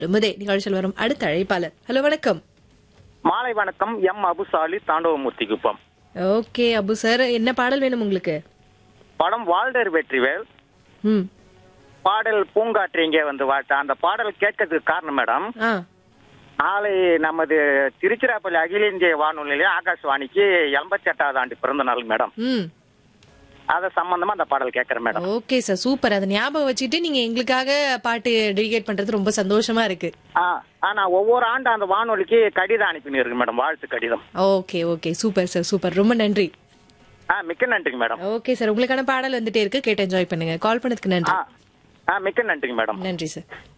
முதே நிகழ்ச்சியில் வரும் அடுத்த அழைப்பாளர் ஹலோ வணக்கம் மாலை வணக்கம் M Abusali Thandavamoorthy Kuppam okay Abu sir என்ன பாடல் வேணும் உங்களுக்கு படம் வால்டர் வெற்றிவேல் ம் பாடல் பூங்காற்று இங்கே வந்து வாட்ட அந்த பாடல் கேட்கறதுக்கு காரணம் மேடம் ஆ நாளை நமது திருச்சிராப்பள்ளி அகில இந்திய வானொலியிலே ஆகாஷ்வாணிக்கு எண்பத்தி எட்டாவது ஆண்டு பிறந்த நாள் மேடம் ம் அத சம்பந்தமா அந்த பாடல் கேட்கறேன் மேடம் ஓகே சார் சூப்பர் அதை ஞாபகம் வச்சுட்டு நீங்க எங்களுக்காக பாட்டு டெடிகேட் பண்றது ரொம்ப சந்தோஷமா இருக்கு ஆ ஆனா ஒவ்வொரு ஆண்டு அந்த வானொலிக்கு கடிதம் அனுப்பினு இருக்கு மேடம் வாழ்த்து கடிதம் okay okay super sir super ரொம்ப நன்றி ஆ மிக்க நன்றிங்க மேடம் ஓகே சார் உங்களுக்கான பாடல் வந்துட்டே இருக்கு கேட்டு என்ஜாய் பண்ணுங்க கால் பண்ணதுக்கு நன்றி ஆ ஆ மிக்க நன்றிங்க மேடம் நன்றி சார்